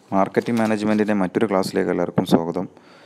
Marketing മാനേജ്മെൻറ്റിൻ്റെ മറ്റൊരു ക്ലാസ്സിലേക്ക് എല്ലാവർക്കും സ്വാഗതം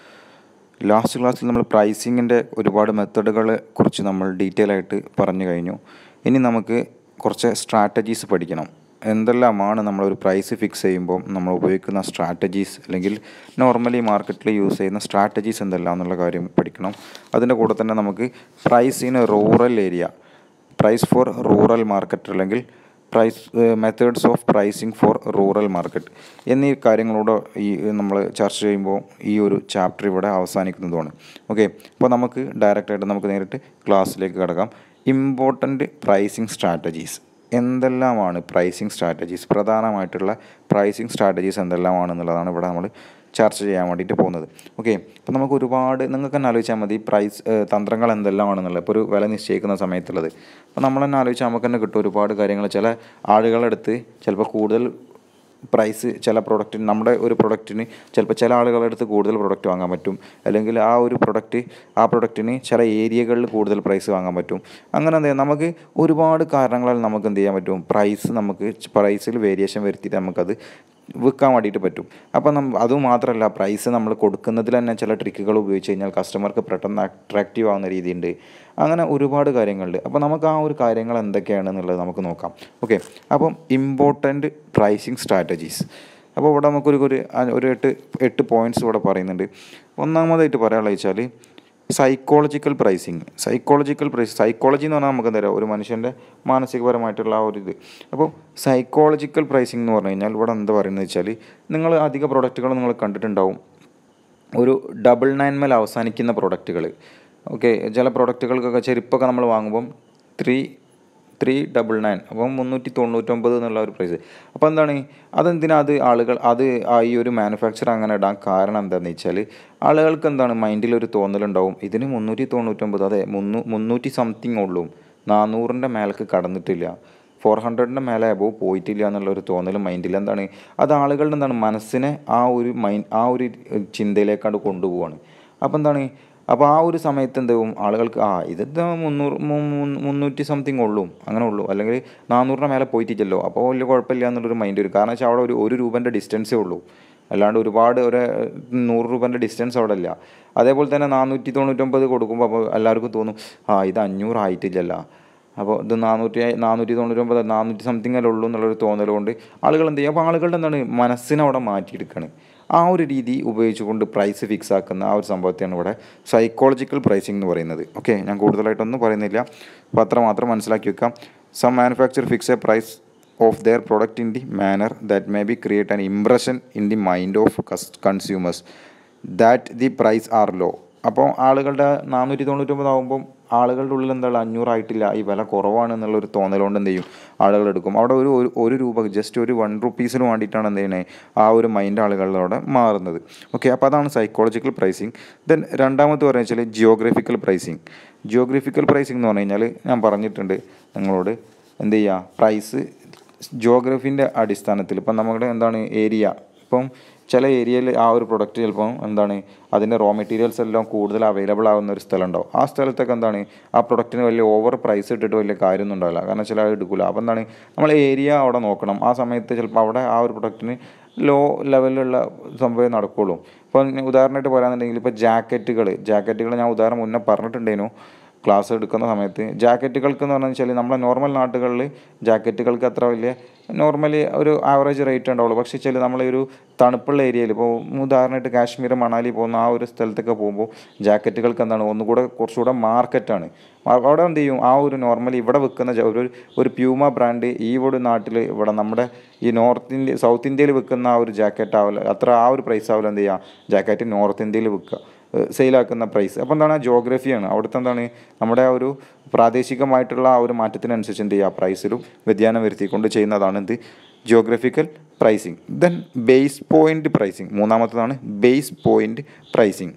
ലാസ്റ്റ് ക്ലാസ്സിൽ നമ്മൾ പ്രൈസിങ്ങിൻ്റെ ഒരുപാട് മെത്തഡുകളെ കുറിച്ച് നമ്മൾ ഡീറ്റെയിൽ ആയിട്ട് പറഞ്ഞു കഴിഞ്ഞു ഇനി നമുക്ക് കുറച്ച് സ്ട്രാറ്റജീസ് പഠിക്കണം എന്തെല്ലാമാണ് നമ്മളൊരു പ്രൈസ് ഫിക്സ് ചെയ്യുമ്പോൾ നമ്മൾ ഉപയോഗിക്കുന്ന സ്ട്രാറ്റജീസ് അല്ലെങ്കിൽ നോർമലി മാർക്കറ്റിൽ യൂസ് ചെയ്യുന്ന സ്ട്രാറ്റജീസ് എന്തെല്ലാം എന്നുള്ള കാര്യം പഠിക്കണം അതിൻ്റെ കൂടെ തന്നെ നമുക്ക് price in rural area price for rural market അല്ലെങ്കിൽ price methods of pricing for rural market എന്നീ കാര്യങ്ങളോട് ഈ നമ്മൾ ചർച്ച ചെയ്യുമ്പോൾ ഈ ഒരു ചാപ്റ്റർ ഇവിടെ അവസാനിക്കുന്നതുമാണ് ഓക്കെ അപ്പോൾ നമുക്ക് ഡയറക്റ്റായിട്ട് നമുക്ക് നേരിട്ട് ക്ലാസ്സിലേക്ക് കിടക്കാം ഇമ്പോർട്ടൻറ്റ് പ്രൈസിങ് സ്ട്രാറ്റജീസ് എന്തെല്ലാമാണ് പ്രൈസിങ് സ്ട്രാറ്റജീസ് പ്രധാനമായിട്ടുള്ള പ്രൈസിങ് സ്ട്രാറ്റജീസ് എന്തെല്ലാമാണെന്നുള്ളതാണ് ഇവിടെ നമ്മൾ ചർച്ച ചെയ്യാൻ വേണ്ടിയിട്ട് പോകുന്നത് ഓക്കെ അപ്പോൾ നമുക്ക് ഒരുപാട് നിങ്ങൾക്ക് തന്നെ ആലോചിച്ചാൽ മതി പ്രൈസ് ഏഹ്, തന്ത്രങ്ങൾ എന്തെല്ലാമാണെന്നുള്ളത് ഇപ്പോൾ ഒരു വില നിശ്ചയിക്കുന്ന സമയത്തുള്ളത് അപ്പോൾ നമ്മൾ തന്നെ ആലോചിച്ചാൽ നമുക്ക് തന്നെ കിട്ടും ഒരുപാട് കാര്യങ്ങൾ ചില ആളുകളുടെ അടുത്ത് ചിലപ്പോൾ കൂടുതൽ പ്രൈസ് ചില പ്രൊഡക്റ്റിന് നമ്മുടെ ഒരു പ്രൊഡക്റ്റിന് ചിലപ്പോൾ ചില ആളുകളുടെ അടുത്ത് കൂടുതൽ പ്രൊഡക്റ്റ് വാങ്ങാൻ പറ്റും അല്ലെങ്കിൽ ആ ഒരു പ്രൊഡക്റ്റ് ആ പ്രൊഡക്റ്റിന് ചില ഏരിയകളിൽ കൂടുതൽ പ്രൈസ് വാങ്ങാൻ പറ്റും അങ്ങനെ എന്ത് ചെയ്യാം നമുക്ക് ഒരുപാട് കാരണങ്ങളാൽ നമുക്ക് എന്ത് ചെയ്യാൻ പറ്റും പ്രൈസ് നമുക്ക് പ്രൈസിൽ വേരിയേഷൻ വരുത്തിയിട്ട് നമുക്കത് വിൽക്കാൻ വേണ്ടിയിട്ട് പറ്റും അപ്പോൾ നമ്മ അതുമാത്രമല്ല പ്രൈസ് നമ്മൾ കൊടുക്കുന്നതിൽ തന്നെ ചില ട്രിക്കുകൾ ഉപയോഗിച്ച് കഴിഞ്ഞാൽ കസ്റ്റമർക്ക് പെട്ടെന്ന് അട്രാക്റ്റീവ് ആവുന്ന രീതിയുണ്ട് അങ്ങനെ ഒരുപാട് കാര്യങ്ങളുണ്ട് അപ്പോൾ നമുക്ക് ആ ഒരു കാര്യങ്ങൾ എന്തൊക്കെയാണെന്നുള്ളത് നമുക്ക് നോക്കാം ഓക്കെ അപ്പം ഇമ്പോർട്ടൻറ്റ് പ്രൈസിങ് സ്ട്രാറ്റജീസ് അപ്പോൾ ഇവിടെ നമുക്കൊരു ഒരു ഒരു എട്ട് എട്ട് പോയിൻറ്റ്സ് ഇവിടെ പറയുന്നുണ്ട് ഒന്നാമതായിട്ട് പറയാനുള്ളത് വെച്ചാൽ psychological pricing psychological price psychology എന്ന് പറഞ്ഞാൽ നമുക്ക് എന്താ പറയുക ഒരു മനുഷ്യൻ്റെ മാനസികപരമായിട്ടുള്ള ആ ഒരു ഇത് അപ്പോൾ സൈക്കോളജിക്കൽ പ്രൈസിങ് എന്ന് പറഞ്ഞു കഴിഞ്ഞാൽ ഇവിടെ എന്താ പറയുന്നത് വെച്ചാൽ നിങ്ങൾ അധിക പ്രൊഡക്റ്റുകൾ നിങ്ങൾ കണ്ടിട്ടുണ്ടാവും ഒരു ഡബിൾ നയൻ മേൽ അവസാനിക്കുന്ന പ്രൊഡക്റ്റുകൾ ഓക്കെ ചില പ്രൊഡക്റ്റുകൾക്കൊക്കെ ചെരുപ്പൊക്കെ നമ്മൾ വാങ്ങുമ്പം ത്രീ ത്രീ ഡബിൾ നയൻ അപ്പം മുന്നൂറ്റി തൊണ്ണൂറ്റൊമ്പത് എന്നുള്ള ഒരു പ്രൈസ് അപ്പോൾ എന്താണ് അതെന്തിനാ അത് ആളുകൾ അത് ആ ഈ ഒരു മാനുഫാക്ചർ അങ്ങനെ ഇടാൻ കാരണം എന്താണെന്ന് വെച്ചാൽ ആളുകൾക്ക് എന്താണ് മൈൻഡിൽ ഒരു തോന്നലുണ്ടാവും ഇതിന് മുന്നൂറ്റി തൊണ്ണൂറ്റൊമ്പത് അതെ മുന്നൂ മുന്നൂറ്റി സംതിങ് ഉള്ളൂ നാനൂറിൻ്റെ മേലേക്ക് കടന്നിട്ടില്ല ഫോർ ഹൺഡ്രഡിൻ്റെ മേലെ അബോവ് പോയിട്ടില്ല എന്നുള്ള ഒരു തോന്നൽ മൈൻഡിൽ എന്താണ് അത് ആളുകളുടെ എന്താണ് മനസ്സിനെ ആ ഒരു മൈൻഡ് ആ ഒരു ചിന്തയിലേക്കാണ്ട് കൊണ്ടുപോവാണ് അപ്പോൾ എന്താണ് അപ്പോൾ ആ ഒരു സമയത്ത് എന്താവും ആളുകൾക്ക് ആ ഇത് മുന്നൂറ് മു- മു- മുന്നൂറ്റി സംതിങ് ഉള്ളൂ അങ്ങനെ ഉള്ളൂ അല്ലെങ്കിൽ നാനൂറിന് മേലെ പോയിട്ടില്ലല്ലോ അപ്പോൾ വലിയ കുഴപ്പമില്ല എന്നുള്ളൊരു മൈൻഡ് വരും കാരണം വെച്ചാൽ അവിടെ ഒരു ഒരു രൂപൻ്റെ ഡിസ്റ്റൻസേ ഉള്ളൂ അല്ലാണ്ട് ഒരുപാട് ഒരു നൂറ് രൂപേൻ്റെ ഡിസ്റ്റൻസ് അവിടെ ഇല്ല അതേപോലെ തന്നെ നാനൂറ്റി തൊണ്ണൂറ്റൊമ്പത് കൊടുക്കുമ്പോൾ അപ്പോൾ എല്ലാവർക്കും തോന്നും ആ ഇത് അഞ്ഞൂറ് ആയിട്ടില്ലല്ലോ അപ്പോൾ ഇത് നാനൂറ്റി നാനൂറ്റി തൊണ്ണൂറ്റൊമ്പത് നാനൂറ്റി സംതിങ് അല്ലേ ഉള്ളൂ എന്നുള്ളൊരു തോന്നൽ കൊണ്ട് ആളുകൾ എന്ത് ചെയ്യും അപ്പോൾ ആളുകളുടെ എന്താണ് മനസ്സിനെ അവിടെ മാറ്റിയെടുക്കുകയാണ് ആ ഒരു രീതി ഉപയോഗിച്ചുകൊണ്ട് പ്രൈസ് ഫിക്സ് ആക്കുന്ന ആ ഒരു സംഭവത്തെയാണ് ഇവിടെ സൈക്കോളജിക്കൽ പ്രൈസിംഗ് എന്ന് പറയുന്നത് ഓക്കെ ഞാൻ കൂടുതലായിട്ടൊന്നും പറയുന്നില്ല അപ്പോൾ അത്ര മാത്രം മനസ്സിലാക്കി വെക്കാം some manufacture fix a price of their product in the manner that may be create an impression in the mind of consumers that the price are low അപ്പോൾ ആളുകളുടെ നാനൂറ്റി തൊണ്ണൂറ്റൊമ്പത് ആകുമ്പം ആളുകളുടെ ഉള്ളിൽ എന്താണ് അഞ്ഞൂറായിട്ടില്ല ഈ വില കുറവാണ് എന്നുള്ളൊരു തോന്നലുകൊണ്ട് എന്ത് ചെയ്യും ആളുകൾ എടുക്കും അവിടെ ഒരു ഒരു- ഒരു രൂപ ജസ്റ്റ് ഒരു വൺ റുപ്പീസിന് വേണ്ടിയിട്ടാണ് എന്ത് ചെയ്യുന്നത് ആ ഒരു മൈൻഡ് ആളുകളിലൂടെ മാറുന്നത് ഓക്കെ അപ്പോൾ അതാണ് സൈക്കോളജിക്കൽ പ്രൈസിങ് ദെൻ രണ്ടാമത്തെ പറഞ്ഞു വെച്ചാൽ ജിയോഗ്രഫിക്കൽ പ്രൈസിങ് ജിയോഗ്രഫിക്കൽ പ്രൈസിങ് എന്ന് പറഞ്ഞു കഴിഞ്ഞാൽ ഞാൻ പറഞ്ഞിട്ടുണ്ട് നിങ്ങളോട് എന്ത് ചെയ്യുക പ്രൈസ് ജിയോഗ്രഫീൻ്റെ അടിസ്ഥാനത്തിൽ ഇപ്പം നമ്മുടെ എന്താണ് ഏരിയ ഇപ്പം ചില ഏരിയയിൽ ആ ഒരു പ്രൊഡക്റ്റ് ചിലപ്പം എന്താണ് അതിൻ്റെ റോ മെറ്റീരിയൽസ് എല്ലാം കൂടുതൽ അവൈലബിൾ ആവുന്ന ഒരു സ്ഥലം ഉണ്ടാവും ആ സ്ഥലത്തൊക്കെ എന്താണ് ആ പ്രൊഡക്റ്റിന് വലിയ ഓവർ പ്രൈസ് ഇട്ടിട്ട് വലിയ കാര്യമൊന്നും ഉണ്ടാവില്ല കാരണം ചില ആൾ എടുക്കില്ല അപ്പോൾ എന്താണ് നമ്മൾ ഏരിയ അവിടെ നോക്കണം ആ സമയത്ത് ചിലപ്പോൾ അവിടെ ആ ഒരു പ്രൊഡക്റ്റിന് ലോ ലെവലിലുള്ള സംഭവം നടക്കുള്ളൂ ഇപ്പോൾ ഉദാഹരണമായിട്ട് പറയാന്നുണ്ടെങ്കിൽ ഇപ്പോൾ ജാക്കറ്റുകൾ ജാക്കറ്റുകൾ ഞാൻ ഉദാഹരണം മുന്നേ പറഞ്ഞിട്ടുണ്ടേനു ക്ലാസ് എടുക്കുന്ന സമയത്ത് ജാക്കറ്റുകൾക്ക് എന്ന് പറഞ്ഞു വെച്ചാൽ നമ്മളെ നോർമൽ നാട്ടുകളിൽ ജാക്കറ്റുകൾക്ക് അത്ര വലിയ നോർമലി ഒരു ആവറേജ് റേറ്റ് ഉണ്ടാവുള്ളൂ പക്ഷേ ചില നമ്മളെ ഒരു തണുപ്പുള്ള ഏരിയയിൽ ഇപ്പോൾ ഉദാഹരണമായിട്ട് കാശ്മീർ മണാലി പോകുന്ന ആ ഒരു സ്ഥലത്തൊക്കെ പോകുമ്പോൾ ജാക്കറ്റുകൾക്ക് എന്താണ് ഒന്നുകൂടെ കുറച്ചുകൂടെ മാർക്കറ്റാണ് അവിടെ എന്ത് ചെയ്യും ആ ഒരു നോർമലി ഇവിടെ വിൽക്കുന്ന ജ- ഒരു ഒരു പ്യൂമ ബ്രാൻഡ് ഈ ഒരു നാട്ടിൽ ഇവിടെ നമ്മുടെ ഈ നോർത്ത് ഇന്ത്യ സൗത്ത് ഇന്ത്യയിൽ വിൽക്കുന്ന ആ ഒരു ജാക്കറ്റ് ആവില്ല അത്ര ആ ഒരു പ്രൈസ് ആവില്ല എന്ത് ചെയ്യുക ജാക്കറ്റ് നോർത്ത് ഇന്ത്യയിൽ വിൽക്കുക സെയിലാക്കുന്ന പ്രൈസ് അപ്പോൾ എന്താണ് ജോഗ്രഫിയാണ് അവിടുത്തെ എന്താണ് നമ്മുടെ ആ ഒരു പ്രാദേശികമായിട്ടുള്ള ആ ഒരു മാറ്റത്തിനനുസരിച്ച് എന്ത് ചെയ്യുക പ്രൈസിലും വ്യതിയാനം വരുത്തിക്കൊണ്ട് ചെയ്യുന്നതാണ് എന്ത് geographical pricing then base point pricing മൂന്നാമത്തതാണ് base point pricing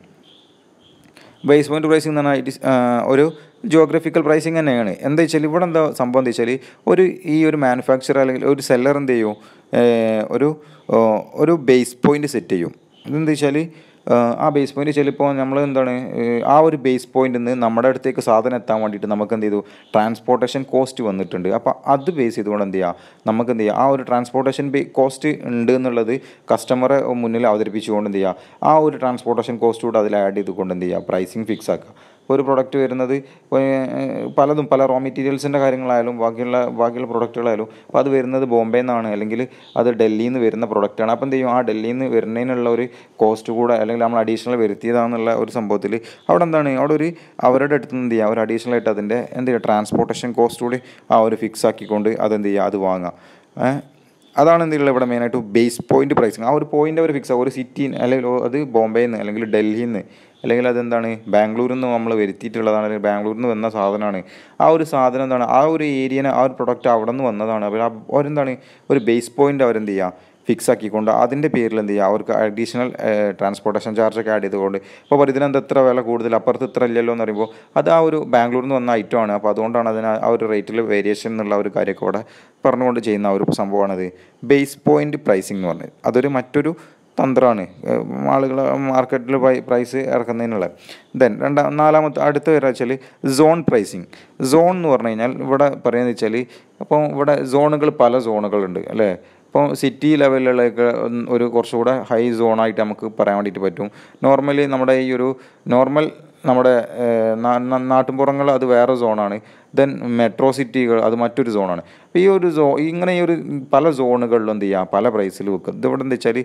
base point pricing എന്ന് പറഞ്ഞാൽ ഇറ്റ് ഇസ് ഒരു ജിയോഗ്രഫിക്കൽ പ്രൈസിങ് തന്നെയാണ് എന്താ വെച്ചാൽ ഇവിടെ എന്താ സംഭവം എന്താ വെച്ചാൽ ഒരു ഈ ഒരു മാനുഫാക്ചർ അല്ലെങ്കിൽ ഒരു സെല്ലർ എന്ത് ചെയ്യും ഏഹ് ഒരു ഏഹ് ഒരു ബേസ് പോയിന്റ് സെറ്റ് ചെയ്യും ഇതെന്താ വെച്ചാൽ ആ ബേസ് പോയിന്റ് ചിലപ്പോൾ നമ്മൾ എന്താണ് ഏഹ്, ആ ഒരു ബേസ് പോയിന്റിൽ നിന്ന് നമ്മുടെ അടുത്തേക്ക് സാധനം എത്താൻ വേണ്ടിയിട്ട് നമുക്ക് എന്ത് ചെയ്തു ട്രാൻസ്പോർട്ടേഷൻ കോസ്റ്റ് വന്നിട്ടുണ്ട് അപ്പോൾ അത് ബേസ് ചെയ്തുകൊണ്ട് എന്ത് ചെയ്യുക നമുക്ക് എന്ത് ചെയ്യുക ആ ഒരു ട്രാൻസ്പോർട്ടേഷൻ കോസ്റ്റ് ഉണ്ട് എന്നുള്ളത് കസ്റ്റമറെ മുന്നിൽ അവതരിപ്പിച്ചുകൊണ്ട് എന്ത് ചെയ്യുക ആ ഒരു ട്രാൻസ്പോർട്ടേഷൻ കോസ്റ്റ് കൂടെ അതിൽ ആഡ് ചെയ്തുകൊണ്ട് എന്ത് ചെയ്യുക പ്രൈസിങ് ഫിക്സ് ആക്കുക ഇപ്പോൾ ഒരു പ്രൊഡക്റ്റ് വരുന്നത് ഇപ്പോൾ, ഏഹ്, പലതും പല റോ മെറ്റീരിയൽസിൻ്റെ കാര്യങ്ങളായാലും ബാക്കിയുള്ള ബാക്കിയുള്ള പ്രൊഡക്റ്റുകളായാലും അപ്പോൾ അത് വരുന്നത് ബോംബെ നിന്നാണ് അല്ലെങ്കിൽ അത് ഡൽഹിയിൽ നിന്ന് വരുന്ന പ്രൊഡക്റ്റാണ് അപ്പോൾ എന്ത് ചെയ്യും ആ ഡൽഹിയിൽ നിന്ന് വരുന്നതിനുള്ള ഒരു കോസ്റ്റ് കൂടെ അല്ലെങ്കിൽ നമ്മൾ അഡീഷണൽ വരുത്തിയതാണെന്നുള്ള ഒരു സംഭവത്തിൽ അവിടെ എന്താണ് അവിടെ ഒരു അവരുടെ അടുത്ത് നിന്ന് എന്ത് ചെയ്യുക ഒരു അഡീഷണൽ ആയിട്ട് അതിൻ്റെ എന്ത് ചെയ്യുക ട്രാൻസ്പോർട്ടേഷൻ കോസ്റ്റ് കൂടി ആ ഒരു ഫിക്സ് ആക്കിക്കൊണ്ട് അതെന്ത് ചെയ്യുക അത് വാങ്ങുക ഏഹ് അതാണ് എന്തെങ്കിലും ഇവിടെ മെയിനായിട്ട് ബേസ് പോയിന്റ് പ്രൈസിങ് ആ ഒരു പോയിന്റ് അവർ ഫിക്സ് ആവും ഒരു സിറ്റി അല്ലെങ്കിൽ അത് ബോംബെയിൽ നിന്ന് അല്ലെങ്കിൽ ഡൽഹിയിൽ നിന്ന് അല്ലെങ്കിൽ അതെന്താണ് ബാംഗ്ലൂരിൽ നിന്ന് നമ്മൾ വരുത്തിയിട്ടുള്ളതാണ് അല്ലെങ്കിൽ ബാംഗ്ലൂരിൽ നിന്ന് വന്ന സാധനമാണ് ആ ഒരു സാധനം എന്താണ് ആ ഒരു ഏരിയനെ ആ ഒരു പ്രൊഡക്റ്റ് അവിടെ നിന്ന് വന്നതാണ് അവർ ആ- അവരെന്താണ് ഒരു ബേസ് പോയിന്റ് അവരെന്ത് ചെയ്യുക ഫിക്സ് ആക്കിക്കൊണ്ട് അതിൻ്റെ പേരിൽ എന്ത് ചെയ്യുക അവർക്ക് അഡീഷണൽ ട്രാൻസ്പോർട്ടേഷൻ ചാർജ് ഒക്കെ ആഡ് ചെയ്തുകൊണ്ട് ഇപ്പോൾ പറയും ഇതിനെന്താ ഇത്ര വില കൂടുതൽ അപ്പുറത്ത് ഇത്ര ഇല്ലല്ലോ എന്ന് പറയുമ്പോൾ അത് ആ ഒരു ബാംഗ്ലൂരിൽ നിന്ന് വന്ന ഐറ്റം ആണ് അപ്പോൾ അതുകൊണ്ടാണ് അതിന് ആ ഒരു റേറ്റിൽ വേരിയേഷൻ എന്നുള്ള ഒരു കാര്യമൊക്കെ ഇവിടെ പറഞ്ഞുകൊണ്ട് ചെയ്യുന്ന ആ ഒരു സംഭവമാണത് ബേസ് പോയിന്റ് പ്രൈസിംഗ് എന്ന് പറഞ്ഞത് അതൊരു മറ്റൊരു തന്ത്രമാണ് ആളുകൾ മാർക്കറ്റിൽ പ്രൈസ് ഇറക്കുന്നതിനുള്ള ദെൻ രണ്ടാം നാലാമത്തെ അടുത്ത വരാ വെച്ചാൽ സോൺ പ്രൈസിങ് സോൺ എന്ന് പറഞ്ഞു കഴിഞ്ഞാൽ ഇവിടെ പറയുന്നത് വെച്ചാൽ അപ്പോൾ ഇവിടെ സോണുകൾ പല സോണുകളുണ്ട് അല്ലേ ഇപ്പോൾ സിറ്റി ലെവലിലൊക്കെ ഒരു കുറച്ചുകൂടെ ഹൈ സോണായിട്ട് നമുക്ക് പറയാൻ വേണ്ടിയിട്ട് പറ്റും നോർമലി നമ്മുടെ ഈ ഒരു നോർമൽ നമ്മുടെ ഏഹ്, നാ- നാ- നാട്ടിൻപുറങ്ങൾ അത് വേറെ സോണാണ് ദെൻ മെട്രോ സിറ്റികൾ അത് മറ്റൊരു സോണാണ് അപ്പോൾ ഈ ഒരു സോ ഇങ്ങനെ ഈ ഒരു പല സോണുകളിലും എന്ത് ചെയ്യുക പല പ്രൈസിൽ വെക്കും ഇതിവിടെ എന്താ വെച്ചാൽ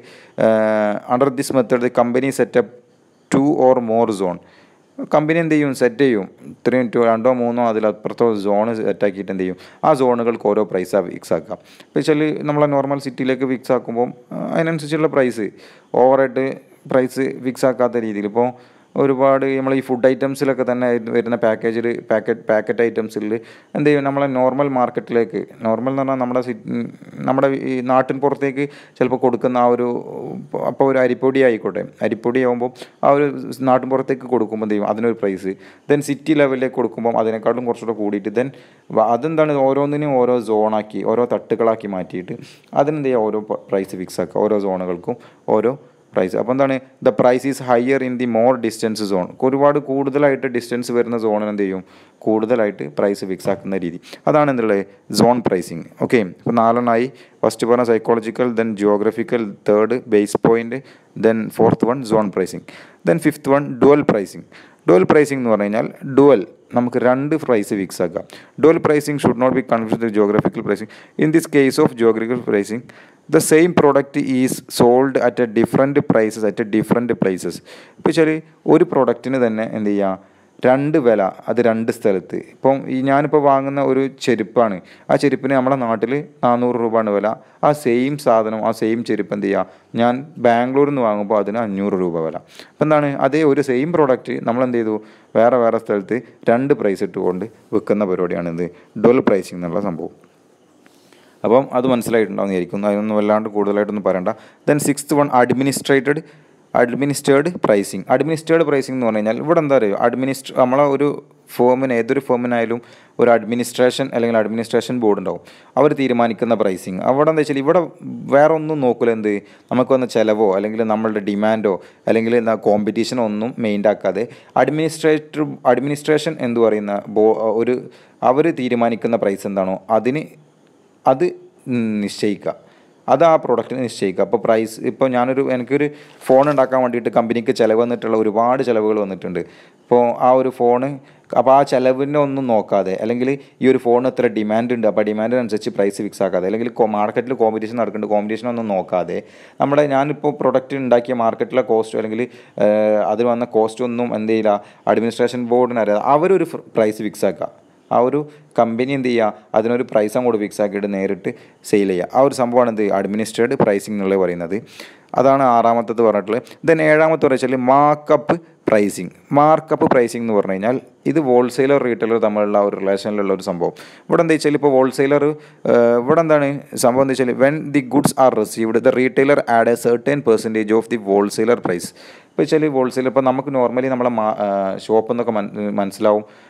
under this method the company set up two or more zone company എന്ത് ചെയ്യും സെറ്റ് ചെയ്യും ഇത്രയും ടു രണ്ടോ മൂന്നോ അതിലപ്പുറത്തോ സോണ് സെറ്റാക്കിയിട്ട് എന്ത് ചെയ്യും ആ സോണുകൾക്ക് ഓരോ പ്രൈസാണ് ഫിക്സ് ആക്കാം ഇപ്പോൾ വെച്ചാൽ നമ്മളെ നോർമൽ സിറ്റിയിലേക്ക് ഫിക്സ് ആക്കുമ്പോൾ ആ, അതിനനുസരിച്ചുള്ള പ്രൈസ് ഓവറായിട്ട് പ്രൈസ് ഫിക്സ് ആക്കാത്ത രീതിയിൽ ഇപ്പോൾ ഒരുപാട് നമ്മൾ ഈ ഫുഡ് ഐറ്റംസിലൊക്കെ തന്നെ വരുന്ന പാക്കേജിൽ പാക്കറ്റ് പാക്കറ്റ് ഐറ്റംസിൽ എന്ത് ചെയ്യും നമ്മളെ നോർമൽ മാർക്കറ്റിലേക്ക് നോർമൽ എന്ന് പറഞ്ഞാൽ നമ്മുടെ സി നമ്മുടെ ഈ നാട്ടിൻ പുറത്തേക്ക് ചിലപ്പോൾ കൊടുക്കുന്ന ആ ഒരു അപ്പോൾ ഒരു അരിപ്പൊടി ആയിക്കോട്ടെ അരിപ്പൊടി ആകുമ്പോൾ ആ ഒരു നാട്ടിൻ പുറത്തേക്ക് കൊടുക്കുമ്പോൾ എന്ത് ചെയ്യും അതിനൊരു പ്രൈസ് ദെൻ സിറ്റി ലെവലിലേക്ക് കൊടുക്കുമ്പോൾ അതിനേക്കാളും കുറച്ചുകൂടെ കൂടിയിട്ട് ദെൻ അതെന്താണ് ഓരോന്നിനും ഓരോ സോണാക്കി ഓരോ തട്ടുകളാക്കി മാറ്റിയിട്ട് അതിനെന്ത് ചെയ്യുക ഓരോ പ്രൈസ് ഫിക്സ് ആക്കുക ഓരോ സോണുകൾക്കും ഓരോ പ്രൈസ് അപ്പോൾ എന്താണ് the price is higher in the more distance zone ഒരുപാട് കൂടുതലായിട്ട് ഡിസ്റ്റൻസ് വരുന്ന സോണിന് എന്ത് ചെയ്യും കൂടുതലായിട്ട് പ്രൈസ് ഫിക്സ് ആക്കുന്ന രീതി അതാണ് എന്തുള്ളത് സോൺ പ്രൈസിങ് ഓക്കെ ഇപ്പോൾ നാലെണ്ണമായി ഫസ്റ്റ് പറഞ്ഞ psychological then geographical third base point then fourth one zone pricing then fifth one dual pricing dual pricing എന്ന് പറഞ്ഞു കഴിഞ്ഞാൽ ഡുവൽ നമുക്ക് രണ്ട് പ്രൈസ് ഫിക്സ് ആക്കാം dual pricing should not be confuse geographical pricing in this case of geographical pricing the same product is sold at a different prices at a different places ഇപ്പോൾ വെച്ചാൽ ഒരു പ്രൊഡക്റ്റിന് തന്നെ എന്ത് ചെയ്യുക രണ്ട് വില അത് രണ്ട് സ്ഥലത്ത് ഇപ്പം ഈ ഞാനിപ്പോൾ വാങ്ങുന്ന ഒരു ചെരുപ്പാണ് ആ ചെരുപ്പിന് നമ്മുടെ നാട്ടിൽ നാനൂറ് രൂപയാണ് വില ആ സെയിം സാധനം ആ സെയിം ചെരുപ്പ് എന്ത് ചെയ്യുക ഞാൻ ബാംഗ്ലൂരിൽ നിന്ന് വാങ്ങുമ്പോൾ അതിന് അഞ്ഞൂറ് രൂപ വില അപ്പം എന്താണ് അതേ ഒരു സെയിം പ്രോഡക്റ്റ് നമ്മൾ എന്ത് ചെയ്തു വേറെ വേറെ സ്ഥലത്ത് രണ്ട് പ്രൈസ് ഇട്ടുകൊണ്ട് വിൽക്കുന്ന പരിപാടിയാണ് ഇത് ഡുവൽ പ്രൈസിങ് എന്നുള്ള സംഭവം അപ്പം അത് മനസ്സിലായിട്ടുണ്ടാവുന്ന വിചാരിക്കുന്നു അതിനൊന്നും വല്ലാണ്ട് കൂടുതലായിട്ടൊന്നും പറയണ്ട then sixth one administrated administered pricing administered pricing എന്ന് പറഞ്ഞു കഴിഞ്ഞാൽ ഇവിടെ എന്താ പറയുക അഡ്മിനിസ്ട്ര നമ്മളെ ഒരു ഫേമിന് ഏതൊരു ഫേമിനായാലും ഒരു അഡ്മിനിസ്ട്രേഷൻ അല്ലെങ്കിൽ അഡ്മിനിസ്ട്രേഷൻ ബോർഡ് ഉണ്ടാവും അവർ തീരുമാനിക്കുന്ന പ്രൈസിങ് അവിടെ എന്താ വെച്ചാൽ ഇവിടെ വേറെ ഒന്നും നോക്കില്ല എന്ത് നമുക്ക് വന്ന ചിലവോ അല്ലെങ്കിൽ നമ്മളുടെ ഡിമാൻഡോ അല്ലെങ്കിൽ എന്താ കോമ്പറ്റീഷനോ ഒന്നും മെയിൻ ആക്കാതെ അഡ്മിനിസ്ട്രേറ്റർ അഡ്മിനിസ്ട്രേഷൻ എന്ന് പറയുന്ന ബോ ഒരു അവർ തീരുമാനിക്കുന്ന പ്രൈസ് എന്താണോ അതിന് അത് നിശ്ചയിക്കുക അത് ആ പ്രോഡക്റ്റിന് നിശ്ചയിക്കുക അപ്പോൾ പ്രൈസ് ഇപ്പോൾ ഞാനൊരു എനിക്കൊരു ഫോൺ ഉണ്ടാക്കാൻ വേണ്ടിയിട്ട് കമ്പനിക്ക് ചിലവ് വന്നിട്ടുള്ള ഒരുപാട് ചിലവുകൾ വന്നിട്ടുണ്ട് ഇപ്പോൾ ആ ഒരു ഫോണ് അപ്പോൾ ആ ചിലവിനെ ഒന്നും നോക്കാതെ അല്ലെങ്കിൽ ഈ ഒരു ഫോണിന് എത്ര ഡിമാൻഡ് ഉണ്ട് അപ്പോൾ ഡിമാൻഡിനനുസരിച്ച് പ്രൈസ് ഫിക്സ് ആക്കാതെ അല്ലെങ്കിൽ മാർക്കറ്റിൽ കോമ്പറ്റീഷൻ നടക്കുന്നുണ്ട് കോമ്പറ്റീഷൻ ഒന്നും നോക്കാതെ നമ്മുടെ ഞാനിപ്പോൾ പ്രൊഡക്റ്റ് ഉണ്ടാക്കിയ മാർക്കറ്റിലെ കോസ്റ്റ് അല്ലെങ്കിൽ അതിൽ വന്ന കോസ്റ്റ് ഒന്നും എന്ത് ചെയ്യില്ല അഡ്മിനിസ്ട്രേഷൻ ബോർഡിന് അറിയാതെ അവരൊരു പ്രൈസ് ഫിക്സ് ആക്കുക ആ ഒരു കമ്പനി എന്ത് ചെയ്യുക അതിനൊരു പ്രൈസ് അങ്ങോട്ട് ഫിക്സ് ആക്കിയിട്ട് നേരിട്ട് സെയിൽ ചെയ്യുക ആ ഒരു സംഭവമാണ് എന്ത് അഡ്മിനിസ്ട്രേഡ് പ്രൈസിംഗ് എന്നുള്ളത് പറയുന്നത് അതാണ് ആറാമത്തത് പറഞ്ഞിട്ടുള്ളത് ദെൻ ഏഴാമത്തെ വെച്ചാൽ മാർക്കപ്പ് പ്രൈസിങ് മാർക്കപ്പ് പ്രൈസിംഗ് എന്ന് പറഞ്ഞു കഴിഞ്ഞാൽ ഇത് ഹോൾസെയിലർ റീറ്റെയിലർ തമ്മിലുള്ള ഒരു റിലേഷനിലുള്ള ഒരു സംഭവം ഇവിടെ എന്താ വെച്ചാൽ ഇപ്പോൾ ഹോൾസെയിലർ ഇവിടെ എന്താണ് സംഭവം എന്താ വെച്ചാൽ when the goods are received the retailer add a certain percentage of the wholesaler price ഇപ്പോൾ വെച്ചാൽ ഹോൾസെയിലർ ഇപ്പോൾ നമുക്ക് നോർമലി നമ്മളെ ഷോപ്പ് എന്നൊക്കെ മൻ മനസ്സിലാവും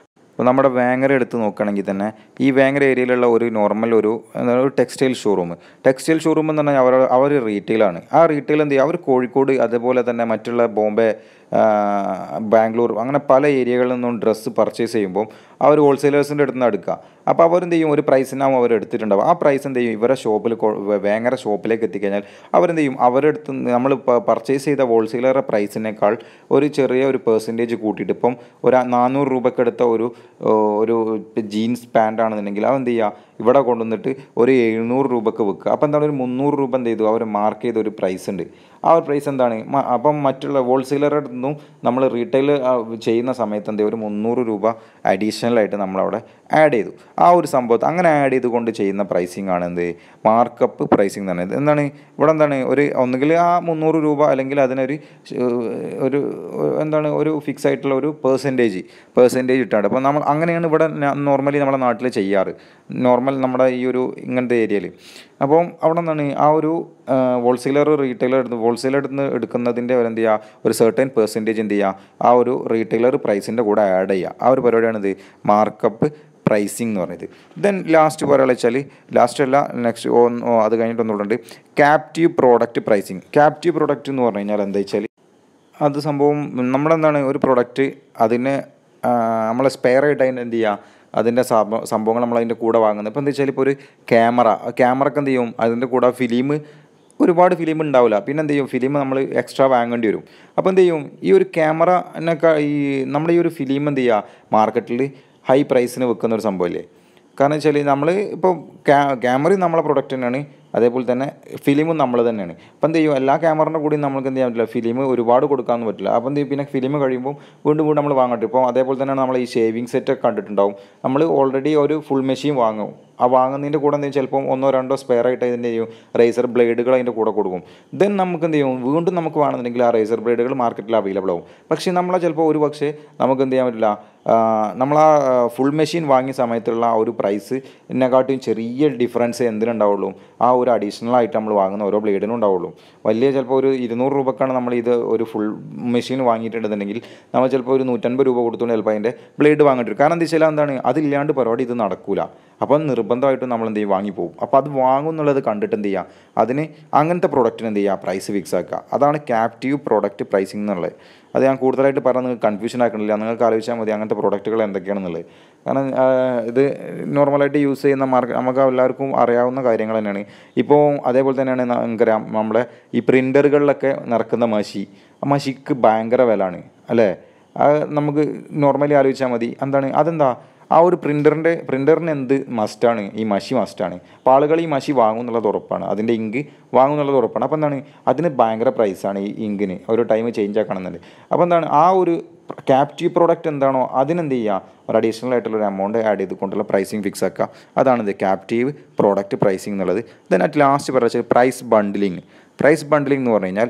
ഇപ്പോൾ നമ്മുടെ വേങ്ങര എടുത്ത് നോക്കുകയാണെങ്കിൽ തന്നെ ഈ വേങ്ങര ഏരിയയിലുള്ള ഒരു നോർമൽ ഒരു എന്താ ഒരു ടെക്സ്റ്റൈൽ ഷോറൂം ടെക്സ്റ്റൈൽ ഷോറൂം എന്ന് പറഞ്ഞാൽ അവർ അവർ റീറ്റെയിലാണ് ആ റീറ്റെയിൽ എന്ത് ചെയ്യുക അവർ കോഴിക്കോട് അതേപോലെ തന്നെ മറ്റുള്ള ബോംബെ ആ, ബാംഗ്ലൂർ അങ്ങനെ പല ഏരിയകളിൽ നിന്നും ഡ്രസ്സ് പർച്ചേസ് ചെയ്യുമ്പോൾ അവർ ഹോൾസെയിലേഴ്സിൻ്റെ അടുത്ത് നിന്ന് എടുക്കുക അപ്പോൾ അവരെന്ത് ചെയ്യും ഒരു പ്രൈസിനാവും അവർ എടുത്തിട്ടുണ്ടാവും ആ പ്രൈസ് എന്ത് ചെയ്യും ഇവരെ ഷോപ്പിൽ വേങ്ങര ഷോപ്പിലേക്ക് എത്തിക്കഴിഞ്ഞാൽ അവരെന്ത് ചെയ്യും അവരുടെ അടുത്ത് നമ്മൾ പർച്ചേസ് ചെയ്ത ഹോൾസെയിലറുടെ പ്രൈസിനേക്കാൾ ഒരു ചെറിയ ഒരു പെർസെൻറ്റേജ് കൂട്ടിയിട്ട് ഇപ്പം ഒരു നാനൂറ് രൂപയ്ക്ക് എടുത്ത ഒരു ഓ, ഒരു ജീൻസ് പാൻ്റ് ആണെന്നുണ്ടെങ്കിൽ അതെന്ത് ചെയ്യുക ഇവിടെ കൊണ്ടുവന്നിട്ട് ഒരു എഴുന്നൂറ് രൂപക്ക് വിൽക്കുക അപ്പോൾ എന്താണ് ഒരു മുന്നൂറ് രൂപ എന്ത് ചെയ്തു അവർ മാർക്ക് ചെയ്ത ഒരു പ്രൈസ് ഉണ്ട് ആ ഒരു പ്രൈസ് എന്താണ് മ- അപ്പം മറ്റുള്ള ഹോൾസെയിലറുടെ അടുത്ത് നിന്നും നമ്മൾ റീറ്റെയിൽ ചെയ്യുന്ന സമയത്ത് എന്ത് ചെയ്യും? ഒരു മുന്നൂറ് രൂപ അഡീഷണൽ ആയിട്ട് നമ്മളവിടെ ആഡ് ചെയ്തു ആ ഒരു സംഭവത്തെ അങ്ങനെ ആഡ് ചെയ്തുകൊണ്ട് ചെയ്യുന്ന പ്രൈസിങ് ആണ് എന്ത് മാർക്കപ്പ് പ്രൈസിങ് എന്ന് പറയുന്നത് എന്താണ് ഇവിടെ എന്താണ് ഒരു ഒന്നുകിൽ ആ മുന്നൂറ് രൂപ അല്ലെങ്കിൽ അതിനൊരു ശ്- ഒരു എന്താണ് ഒരു ഫിക്സ് ആയിട്ടുള്ള ഒരു പെർസെൻറ്റേജ് പെർസെൻറ്റേജ് ഇട്ടാണ് അപ്പോൾ നമ്മൾ അങ്ങനെയാണ് ഇവിടെ നോർമലി നമ്മുടെ നാട്ടിൽ ചെയ്യാറ് നോർമൽ നമ്മുടെ ഈ ഒരു ഇങ്ങനത്തെ ഏരിയയിൽ അപ്പം അവിടെ നിന്നാണ് ആ ഒരു ഹോൾസെയിലർ റീറ്റെയിലർ എടുത്ത് ഹോൾസെയിലർ എടുത്ത് എടുക്കുന്നതിൻ്റെ ഒരു എന്ത് ചെയ്യുക ഒരു സെർട്ടൻ പെർസെൻറ്റേജ് എന്ത് ചെയ്യുക ആ ഒരു റീറ്റെയിലർ പ്രൈസിൻ്റെ കൂടെ ആഡ് ചെയ്യുക ആ ഒരു പരിപാടിയാണിത് മാർക്കപ്പ് പ്രൈസിങ് എന്ന് പറയുന്നത് ദെൻ ലാസ്റ്റ് പറയുക വെച്ചാൽ ലാസ്റ്റ് അല്ല നെക്സ്റ്റ് അത് കഴിഞ്ഞിട്ട് ഒന്നുകൂടെ captive product pricing captive product എന്ന് പറഞ്ഞു കഴിഞ്ഞാൽ എന്താ വെച്ചാൽ അത് സംഭവം നമ്മളെന്താണ് ഒരു പ്രൊഡക്റ്റ് അതിന് നമ്മൾ സ്പെയർ ആയിട്ട് അതിന് എന്ത് ചെയ്യുക അതിൻ്റെ സംഭവ- സംഭവങ്ങൾ നമ്മൾ അതിൻ്റെ കൂടെ വാങ്ങുന്നത് ഇപ്പോൾ എന്താ വെച്ചാൽ ഇപ്പോൾ ഒരു ക്യാമറ ക്യാമറക്ക് എന്ത് ചെയ്യും അതിൻ്റെ കൂടെ ഫിലിം ഒരുപാട് ഫിലിം ഉണ്ടാവില്ല പിന്നെ എന്ത് ചെയ്യും ഫിലിം നമ്മൾ എക്സ്ട്രാ വാങ്ങേണ്ടി വരും അപ്പോൾ എന്ത് ചെയ്യും ഈ ഒരു ക്യാമറ എന്നൊക്കെ ഈ നമ്മുടെ ഈ ഒരു ഫിലിം എന്ത് ചെയ്യുക മാർക്കറ്റിൽ ഹൈ പ്രൈസിന് വെക്കുന്ന ഒരു സംഭവമില്ലേ കാരണം വെച്ചാൽ നമ്മൾ ഇപ്പോൾ ക്യാ ക്യാമറയും നമ്മളെ പ്രൊഡക്റ്റ് തന്നെയാണ് അതേപോലെ തന്നെ ഫിലിമും നമ്മൾ തന്നെയാണ് അപ്പം എന്ത് ചെയ്യും എല്ലാ ക്യാമറയുടെ കൂടി നമുക്ക് എന്ത് ചെയ്യാൻ പറ്റില്ല ഫിലിം ഒരുപാട് കൊടുക്കാമെന്ന് പറ്റില്ല അപ്പം എന്ത് ചെയ്യും പിന്നെ ഫിലിം കഴിയുമ്പോൾ വീണ്ടും വീണ്ടും നമ്മൾ വാങ്ങട്ടെ ഇപ്പോൾ അതേപോലെ തന്നെയാണ് നമ്മൾ ഈ ഷേവിങ് സെറ്റ് ഒക്കെ കണ്ടിട്ടുണ്ടാവും നമ്മൾ ഓൾറെഡി ഒരു ഫുൾ മെഷീൻ വാങ്ങും ആ വാങ്ങുന്നതിൻ്റെ കൂടെ എന്ത് ചെയ്യും ചിലപ്പം ഒന്നോ രണ്ടോ സ്പെയർ ആയിട്ട് അതിൻ്റെ ചെയ്യും റേസർ ബ്ലേഡുകൾ അതിൻ്റെ കൂടെ കൊടുക്കും ദെൻ നമുക്ക് എന്ത് ചെയ്യും വീണ്ടും നമുക്ക് വേണമെന്നുണ്ടെങ്കിൽ ആ റേസർ ബ്ലേഡുകൾ മാർക്കറ്റിൽ അവൈലബിൾ ആവും പക്ഷേ നമ്മളെ ചിലപ്പോൾ ഒരു പക്ഷേ നമുക്ക് എന്ത് ചെയ്യാൻ പറ്റില്ല നമ്മൾ ആ ഫുൾ മെഷീൻ വാങ്ങിയ സമയത്തുള്ള ആ ഒരു പ്രൈസ് എന്നെക്കാട്ടും ചെറിയ ഡിഫറൻസ് എന്തിനുണ്ടാവുള്ളൂ ആ ഒരു അഡീഷണൽ ആയിട്ട് നമ്മൾ വാങ്ങുന്ന ഓരോ ബ്ലേഡിനും ഉണ്ടാവുള്ളൂ വലിയ ചിലപ്പോൾ ഒരു ഇരുന്നൂറ് രൂപക്കാണ് നമ്മൾ ഇത് ഒരു ഫുൾ മെഷീൻ വാങ്ങിയിട്ടുണ്ടെന്നുണ്ടെങ്കിൽ നമ്മൾ ചിലപ്പോൾ ഒരു നൂറ്റൻപത് രൂപ കൊടുത്തുകൊണ്ട് ചിലപ്പോൾ അതിൻ്റെ ബ്ലേഡ് വാങ്ങേണ്ടി വരും കാരണം എന്താ വെച്ചാൽ എന്താണ് അതില്ലാണ്ട് പരിപാടി ഇത് നടക്കൂല അപ്പം നിർബന്ധമായിട്ടും നമ്മൾ എന്ത് ചെയ്യും വാങ്ങിപ്പോവും അപ്പോൾ അത് വാങ്ങും എന്നുള്ളത് കണ്ടിട്ട് എന്ത് ചെയ്യുക അതിന് അങ്ങനത്തെ പ്രൊഡക്റ്റിന് എന്ത് ചെയ്യുക പ്രൈസ് ഫിക്സ് ആക്കുക അതാണ് ക്യാപ്റ്റീവ് പ്രോഡക്റ്റ് പ്രൈസിംഗ് എന്നുള്ളത് അത് ഞാൻ കൂടുതലായിട്ട് പറഞ്ഞ് നിങ്ങൾക്ക് കൺഫ്യൂഷൻ ആക്കണില്ല നിങ്ങൾക്ക് ആലോചിച്ചാൽ മതി അങ്ങനത്തെ പ്രൊഡക്റ്റുകൾ എന്തൊക്കെയാണെന്നുള്ളത് കാരണം ആ, ഇത് നോർമലായിട്ട് യൂസ് ചെയ്യുന്ന മാർക്കറ്റ് നമുക്ക് എല്ലാവർക്കും അറിയാവുന്ന കാര്യങ്ങൾ തന്നെയാണ് ഇപ്പോൾ അതേപോലെ തന്നെയാണ് നമുക്കറിയാം നമ്മളെ ഈ പ്രിൻ്ററുകളിലൊക്കെ നിറക്കുന്ന മഷി ആ മഷിക്ക് ഭയങ്കര വിലയാണ് അല്ലേ അത് നമുക്ക് നോർമലി ആലോചിച്ചാൽ മതി എന്താണ് അതെന്താ ആ ഒരു പ്രിൻ്ററിൻ്റെ പ്രിൻ്ററിന് എന്ത് മസ്റ്റാണ് ഈ മഷി മസ്റ്റാണ് അപ്പോൾ ആളുകൾ ഈ മഷി വാങ്ങും എന്നുള്ളത് ഉറപ്പാണ് അതിൻ്റെ ഇങ്ക് വാങ്ങും എന്നുള്ളത് ഉറപ്പാണ് അപ്പോൾ എന്താണ് അതിന് ഭയങ്കര പ്രൈസാണ് ഈ ഇങ്കിന് ഒരു ടൈം ചേഞ്ച് ആക്കണമെന്നുണ്ട് അപ്പോൾ എന്താണ് ആ ഒരു ക്യാപ്റ്റീവ് പ്രോഡക്റ്റ് എന്താണോ അതിനെന്ത് ചെയ്യുക ഒരു അഡീഷണൽ ആയിട്ടുള്ള ഒരു എമൗണ്ട് ആഡ് ചെയ്തുകൊണ്ടുള്ള പ്രൈസിങ് ഫിക്സ് ആക്കുക അതാണിത് ക്യാപ്റ്റീവ് പ്രോഡക്റ്റ് പ്രൈസിങ് എന്നുള്ളത് ദെൻ അറ്റ് ലാസ്റ്റ് പറയുക പ്രൈസ് ബണ്ടിലിങ് പ്രൈസ് ബണ്ടിലിംഗ് എന്ന് പറഞ്ഞു കഴിഞ്ഞാൽ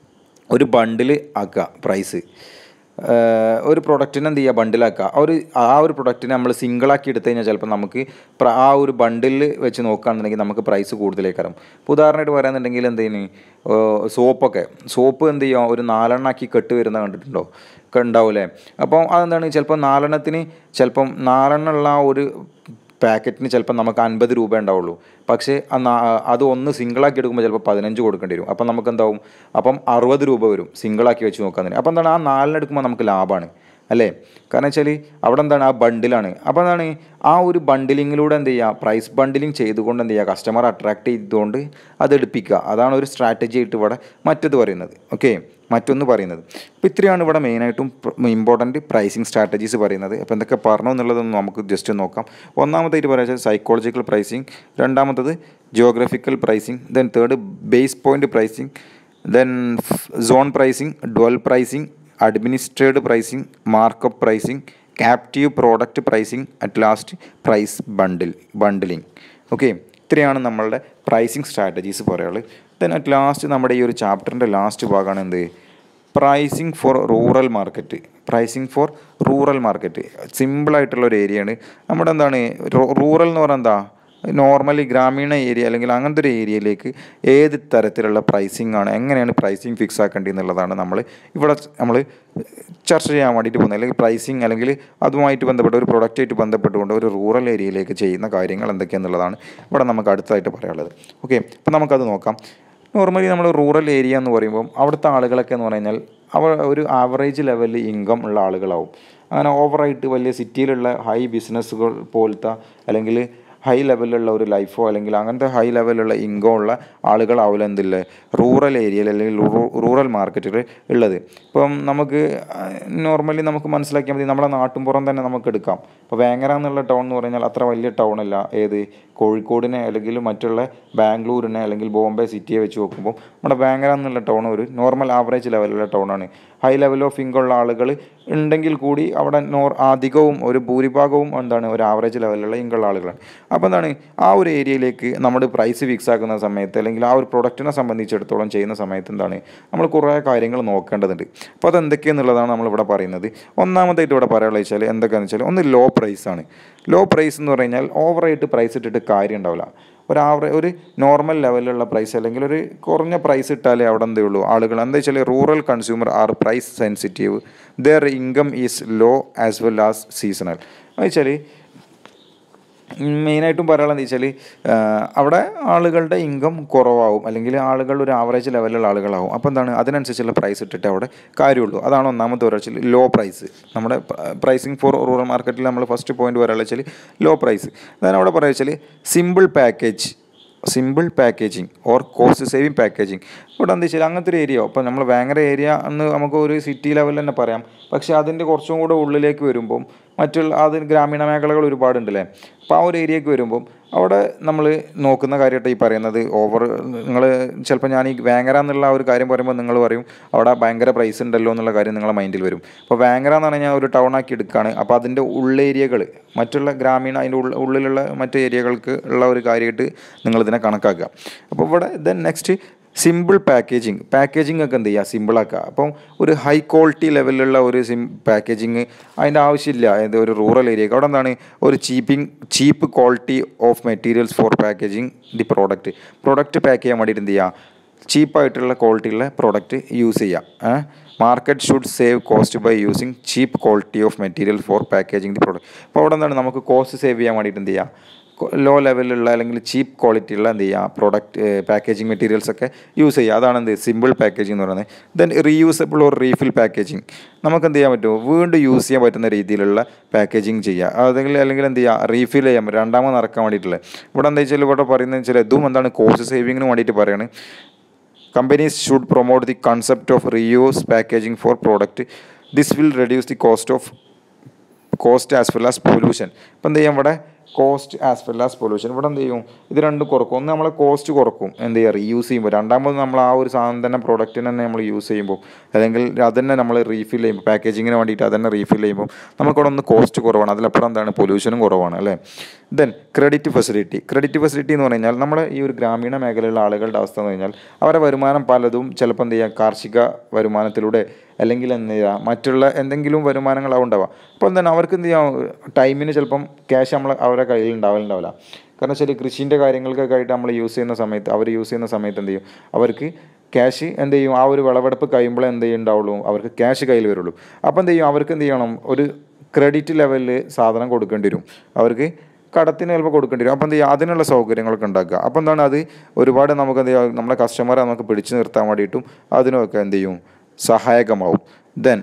ഒരു ബണ്ടിൽ ആക്കുക പ്രൈസ് ഒരു പ്രൊഡക്റ്റിനെ എന്ത് ചെയ്യുക ബണ്ടിലാക്കുക ആ ഒരു ആ ഒരു പ്രൊഡക്റ്റിനെ നമ്മൾ സിംഗിളാക്കി എടുത്തു കഴിഞ്ഞാൽ ചിലപ്പോൾ നമുക്ക് പ്ര- ആ ഒരു ബണ്ടിൽ വെച്ച് നോക്കുകയാണെന്നുണ്ടെങ്കിൽ നമുക്ക് പ്രൈസ് കൂടുതലേക്കാരം ഇപ്പോൾ ഉദാഹരണമായിട്ട് പറയുന്നുണ്ടെങ്കിൽ എന്ത് ചെയ്യുന്നു സോപ്പൊക്കെ സോപ്പ് എന്ത് ചെയ്യുക ഒരു നാലെണ്ണാക്കി കെട്ട് വരുന്ന കണ്ടിട്ടുണ്ടോ ഒക്കെ ഉണ്ടാവില്ലേ അപ്പോൾ അതെന്താണ് ചിലപ്പോൾ നാലെണ്ണത്തിന് ചിലപ്പം നാലെണ്ണമുള്ള ആ ഒരു പാക്കറ്റിന് ചിലപ്പോൾ നമുക്ക് അൻപത് രൂപ ഉണ്ടാവുള്ളൂ പക്ഷേ ആ നാ- അത് ഒന്ന് സിംഗിളാക്കി എടുക്കുമ്പോൾ ചിലപ്പോൾ പതിനഞ്ച് കൊടുക്കേണ്ടി വരും അപ്പം നമുക്ക് എന്താവും അപ്പം അറുപത് രൂപ വരും സിംഗിളാക്കി വെച്ച് നോക്കാൻ അപ്പം എന്താണ് ആ നാലിന് എടുക്കുമ്പോൾ നമുക്ക് ലാഭമാണ് അല്ലേ കാരണം വെച്ചാൽ അവിടെ എന്താണ് ആ ബണ്ടിലാണ് അപ്പോൾ എന്താണ് ആ ഒരു ബണ്ടിലിങ്ങിലൂടെ എന്ത് ചെയ്യുക പ്രൈസ് ബണ്ടിലിംഗ് ചെയ്തുകൊണ്ട് എന്ത് ചെയ്യുക കസ്റ്റമർ അട്രാക്ട് ചെയ്തുകൊണ്ട് അത് എടുപ്പിക്കുക അതാണ് ഒരു സ്ട്രാറ്റജി ആയിട്ട് ഇവിടെ മറ്റത് പറയുന്നത് ഓക്കെ മറ്റൊന്ന് പറയുന്നത് അപ്പോൾ ഇത്രയാണ് ഇവിടെ മെയിനായിട്ടും ഇമ്പോർട്ടൻറ്റ് പ്രൈസിങ് സ്ട്രാറ്റജീസ് പറയുന്നത് അപ്പോൾ എന്തൊക്കെ പറഞ്ഞു എന്നുള്ളതൊന്ന് നമുക്ക് ജസ്റ്റ് നോക്കാം ഒന്നാമതായിട്ട് പറയുക സൈക്കോളജിക്കൽ പ്രൈസിങ് രണ്ടാമത്തത് geographical pricing then third base point pricing then zone pricing dual pricing administered pricing markup pricing captive product pricing at last price bundle bundling okay ഇത്രയാണ് നമ്മളുടെ പ്രൈസിങ് സ്ട്രാറ്റജീസ് പറയുള്ളത് ദെൻ അറ്റ് ലാസ്റ്റ് നമ്മുടെ ഈ ഒരു ചാപ്റ്ററിൻ്റെ last ഭാഗമാണ് എന്ത് pricing for rural market pricing for rural market സിമ്പിളായിട്ടുള്ള ഒരു ഏരിയയാണ് നമ്മുടെ എന്താണ് റൂറൽ എന്ന് പറഞ്ഞാൽ എന്താ നോർമലി ഗ്രാമീണ ഏരിയ അല്ലെങ്കിൽ അങ്ങനത്തെ ഒരു ഏരിയയിലേക്ക് ഏത് തരത്തിലുള്ള പ്രൈസിംഗ് ആണ് എങ്ങനെയാണ് പ്രൈസിങ് ഫിക്സ് ആക്കേണ്ടത് എന്നുള്ളതാണ് നമ്മൾ ഇവിടെ നമ്മൾ ചർച്ച ചെയ്യാൻ വേണ്ടിയിട്ട് പോകുന്നത് അല്ലെങ്കിൽ പ്രൈസിങ് അല്ലെങ്കിൽ അതുമായിട്ട് ബന്ധപ്പെട്ട് ഒരു പ്രൊഡക്റ്റായിട്ട് ബന്ധപ്പെട്ടുകൊണ്ട് ഒരു റൂറൽ ഏരിയയിലേക്ക് ചെയ്യുന്ന കാര്യങ്ങൾ എന്തൊക്കെയാണെന്നുള്ളതാണ് ഇവിടെ നമുക്ക് അടുത്തതായിട്ട് പറയാനുള്ളത് ഓക്കെ അപ്പോൾ നമുക്കത് നോക്കാം നോർമലി നമ്മൾ റൂറൽ ഏരിയ എന്ന് പറയുമ്പോൾ അവിടുത്തെ ആളുകളൊക്കെ എന്ന് പറഞ്ഞു കഴിഞ്ഞാൽ അവർ ഒരു ആവറേജ് ലെവലിൽ ഇൻകം ഉള്ള ആളുകളാവും അങ്ങനെ ഓവറായിട്ട് വലിയ സിറ്റിയിലുള്ള ഹൈ ബിസിനസ്സുകൾ പോലത്തെ അല്ലെങ്കിൽ ഹൈ ലെവലിലുള്ള ഒരു ലൈഫോ അല്ലെങ്കിൽ അങ്ങനത്തെ ഹൈ ലെവലിലുള്ള ഇൻകം ഉള്ള ആളുകളാവില്ല എന്തില്ലേ റൂറൽ ഏരിയയിൽ അല്ലെങ്കിൽ റൂറൽ മാർക്കറ്റിൽ ഉള്ളത് ഇപ്പം നമുക്ക് നോർമലി നമുക്ക് മനസ്സിലാക്കിയാൽ മതി നമ്മുടെ നാട്ടിൻപുറം തന്നെ നമുക്ക് എടുക്കാം ഇപ്പോൾ വേങ്ങര എന്നുള്ള ടൗൺ എന്ന് പറഞ്ഞാൽ അത്ര വലിയ ടൗൺ അല്ല ഏത് കോഴിക്കോടിനെ അല്ലെങ്കിൽ മറ്റുള്ള ബാംഗ്ലൂരിനെ അല്ലെങ്കിൽ ബോംബെ സിറ്റിയെ വെച്ച് നോക്കുമ്പോൾ നമ്മുടെ വേങ്ങര എന്നുള്ള ടൗൺ ഒരു നോർമൽ ആവറേജ് ലെവലുള്ള ടൗണാണ് ഹൈ ലെവൽ ഓഫ് ഇൻകം ഉള്ള ആളുകൾ ഉണ്ടെങ്കിൽ കൂടി അവിടെ നോർ അധികവും ഒരു ഭൂരിഭാഗവും എന്താണ് ഒരു ആവറേജ് ലെവലിലുള്ള ഇൻകം ഉള്ള ആളുകളാണ് അപ്പോൾ എന്താണ് ആ ഒരു ഏരിയയിലേക്ക് നമ്മൾ പ്രൈസ് ഫിക്സ് ആക്കുന്ന സമയത്ത് അല്ലെങ്കിൽ ആ ഒരു പ്രൊഡക്റ്റിനെ സംബന്ധിച്ചിടത്തോളം ചെയ്യുന്ന സമയത്ത് എന്താണ് നമ്മൾ കുറേ കാര്യങ്ങൾ നോക്കേണ്ടതുണ്ട് അപ്പോൾ അത് എന്തൊക്കെയെന്നുള്ളതാണ് നമ്മളിവിടെ പറയുന്നത് ഒന്നാമതായിട്ട് ഇവിടെ പറയാനുള്ളത് വെച്ചാൽ എന്തൊക്കെയാണെന്ന് വെച്ചാൽ ഒന്ന് ലോ പ്രൈസ് ആണ് ലോ പ്രൈസ് എന്ന് പറഞ്ഞു കഴിഞ്ഞാൽ ഓവറായിട്ട് പ്രൈസ് ഇട്ടിട്ട് കാര്യം ഉണ്ടാവില്ല ഒരു ആവറേജ് ഒരു നോർമൽ ലെവലിലുള്ള പ്രൈസ് അല്ലെങ്കിൽ ഒരു കുറഞ്ഞ പ്രൈസ് ഇട്ടാലേ അവിടെ എന്തേ ഉള്ളൂ ആളുകൾ എന്താ വെച്ചാൽ rural consumer are price sensitive their income is low as well as seasonal എന്ന് വെച്ചാൽ മെയിനായിട്ടും പറയാനുള്ളത് വെച്ചാൽ അവിടെ ആളുകളുടെ ഇൻകം കുറവാകും അല്ലെങ്കിൽ ആളുകൾ ഒരു ആവറേജ് ലെവലിലുള്ള ആളുകളാവും അപ്പോൾ എന്താണ് അതിനനുസരിച്ചുള്ള പ്രൈസ് ഇട്ടിട്ട് അവിടെ കാര്യമുള്ളൂ അതാണ് ഒന്നാമത്തെ ഒരു വെച്ചാൽ ലോ പ്രൈസ് നമ്മുടെ പ്രൈസിങ് ഫോർ റൂറൽ മാർക്കറ്റിൽ നമ്മൾ ഫസ്റ്റ് പോയിന്റ് പറയാനുള്ള വെച്ചാൽ ലോ പ്രൈസ് അതാണ് അവിടെ പറയുക വെച്ചാൽ simple package simple packaging or cost saving packaging ഇവിടെ എന്താ വെച്ചാൽ അങ്ങനത്തെ ഒരു ഏരിയ ഇപ്പോൾ നമ്മൾ ഭയങ്കര ഏരിയ എന്ന് നമുക്ക് ഒരു സിറ്റി ലെവലിൽ തന്നെ പറയാം പക്ഷേ അതിൻ്റെ കുറച്ചും കൂടെ ഉള്ളിലേക്ക് വരുമ്പം മറ്റുള്ള അതിന് ഗ്രാമീണ മേഖലകൾ ഒരുപാടുണ്ടല്ലേ അപ്പോൾ ആ ഒരു ഏരിയക്ക് വരുമ്പം അവിടെ നമ്മൾ നോക്കുന്ന കാര്യമായിട്ട് ഈ പറയുന്നത് ഓവർ നിങ്ങൾ ചിലപ്പോൾ ഞാൻ ഈ വേങ്ങര എന്നുള്ള ആ ഒരു കാര്യം പറയുമ്പോൾ നിങ്ങൾ പറയും അവിടെ ഭയങ്കര പ്രൈസ് ഉണ്ടല്ലോ എന്നുള്ള കാര്യം നിങ്ങളെ മൈൻഡിൽ വരും അപ്പോൾ വേങ്ങര എന്ന് പറഞ്ഞാൽ ഒരു ടൗൺ ആക്കി എടുക്കുകയാണ് അപ്പോൾ അതിൻ്റെ ഉള്ളേരിയകൾ മറ്റുള്ള ഗ്രാമീണ അതിൻ്റെ ഉള്ള ഉള്ളിലുള്ള മറ്റ് ഏരിയകൾക്ക് ഉള്ള ഒരു കാര്യമായിട്ട് നിങ്ങളിതിനെ കണക്കാക്കുക അപ്പോൾ ഇവിടെ then next simple packaging packaging ഒക്കെ എന്ത് ചെയ്യുക സിമ്പിളാക്കുക അപ്പം ഒരു ഹൈ ക്വാളിറ്റി ലെവലിലുള്ള ഒരു സിം പാക്കേജിങ് അതിൻ്റെ ആവശ്യമില്ല അതായത് ഒരു റൂറൽ ഏരിയ അവിടെ എന്താണ് ഒരു cheaping cheap quality of materials for packaging the product product pack ചെയ്യാൻ വേണ്ടിയിട്ട് എന്ത് ചെയ്യുക ചീപ്പായിട്ടുള്ള ക്വാളിറ്റിയുള്ള പ്രോഡക്റ്റ് യൂസ് ചെയ്യുക market should save cost by using cheap quality of material for packaging the product അപ്പോൾ അവിടെ എന്താണ് നമുക്ക് കോസ്റ്റ് സേവ് ചെയ്യാൻ വേണ്ടിയിട്ട് എന്ത് ചെയ്യുക ലോ ലെവലിലുള്ള അല്ലെങ്കിൽ ചീപ്പ് ക്വാളിറ്റി ഉള്ള എന്ത് ചെയ്യുക പ്രോഡക്റ്റ് പാക്കേജിങ് മെറ്റീരിയൽസ് ഒക്കെ യൂസ് ചെയ്യുക അതാണ് എന്ത് സിമ്പിൾ പാക്കേജിംഗ് എന്ന് പറയുന്നത് then reusable or refill packaging നമുക്ക് എന്ത് ചെയ്യാൻ പറ്റുമോ വീണ്ടും യൂസ് ചെയ്യാൻ പറ്റുന്ന രീതിയിലുള്ള പാക്കേജിങ് ചെയ്യുക അതെങ്കിൽ അല്ലെങ്കിൽ എന്ത് ചെയ്യുക റീഫിൽ ചെയ്യാൻ പറ്റും രണ്ടാമത് നടക്കാൻ വേണ്ടിയിട്ടുള്ളത് ഇവിടെ എന്താ വെച്ചാൽ ഇവിടെ പറയുന്നത് വെച്ചാൽ ഇതും എന്താണ് കോസ്റ്റ് സേവിങ്ങിന് വേണ്ടിയിട്ട് പറയുന്നത് companies should promote the concept of reuse packaging for product this will reduce the cost of cost as well as pollution ഇപ്പം എന്ത് ചെയ്യാം ഇവിടെ cost as well as pollution ഇവിടെ എന്ത് ചെയ്യും ഇത് രണ്ടും കുറക്കും ഒന്ന് നമ്മളെ കോസ്റ്റ് കുറക്കും എന്ത് ചെയ്യുക റീയൂസ് ചെയ്യുമ്പോൾ രണ്ടാമത് നമ്മൾ ആ ഒരു സാധനം തന്നെ പ്രൊഡക്റ്റിന് തന്നെ നമ്മൾ യൂസ് ചെയ്യുമ്പോൾ അല്ലെങ്കിൽ അതന്നെ നമ്മൾ റീഫിൽ ചെയ്യുമ്പോൾ പാക്കേജിങ്ങിന് വേണ്ടിയിട്ട് അതന്നെ റീഫിൽ ചെയ്യുമ്പോൾ നമുക്കവിടെ ഒന്ന് കോസ്റ്റ് കുറവാണ് അതിലപ്പുറം എന്താണ് പൊല്യൂഷനും കുറവാണ് അല്ലേ then credit facility credit facility എന്ന് പറഞ്ഞു കഴിഞ്ഞാൽ നമ്മുടെ ഈ ഒരു ഗ്രാമീണ മേഖലയിലുള്ള ആളുകളുടെ അവസ്ഥ എന്ന് കഴിഞ്ഞാൽ അവരുടെ വരുമാനം പലതും ചിലപ്പോൾ എന്ത് ചെയ്യുക കാർഷിക വരുമാനത്തിലൂടെ അല്ലെങ്കിൽ എന്ത് ചെയ്യുക മറ്റുള്ള എന്തെങ്കിലും വരുമാനങ്ങളാവും ഉണ്ടാവുക അപ്പോൾ എന്താണ് അവർക്ക് എന്ത് ചെയ്യാം ടൈമിന് ചിലപ്പം ക്യാഷ് നമ്മൾ അവരുടെ കയ്യിൽ ഉണ്ടാവലുണ്ടാവില്ല കാരണം വെച്ചാൽ കൃഷീൻ്റെ കാര്യങ്ങൾക്കൊക്കെ ആയിട്ട് നമ്മൾ യൂസ് ചെയ്യുന്ന സമയത്ത് അവർ യൂസ് ചെയ്യുന്ന സമയത്ത് എന്ത് ചെയ്യും അവർക്ക് ക്യാഷ് എന്ത് ചെയ്യും ആ ഒരു വിളവെടുപ്പ് കഴിയുമ്പോൾ എന്ത് ചെയ്യുന്നുണ്ടാവുള്ളൂ അവർക്ക് ക്യാഷ് കയ്യിൽ വരുള്ളൂ അപ്പോൾ എന്ത് ചെയ്യും അവർക്ക് എന്ത് ചെയ്യണം ഒരു ക്രെഡിറ്റ് ലെവലിൽ സാധനം കൊടുക്കേണ്ടി വരും അവർക്ക് കടത്തിന് ചിലപ്പോൾ കൊടുക്കേണ്ടി വരും അപ്പോൾ എന്ത് ചെയ്യുക അതിനുള്ള സൗകര്യങ്ങളൊക്കെ ഉണ്ടാക്കുക അപ്പോൾ എന്താണ് അത് ഒരുപാട് നമുക്ക് എന്ത് ചെയ്യുക നമ്മുടെ കസ്റ്റമറെ നമുക്ക് പിടിച്ചു നിർത്താൻ വേണ്ടിയിട്ടും അതിനൊക്കെ എന്ത് ചെയ്യും സഹായകമാവും ദെൻ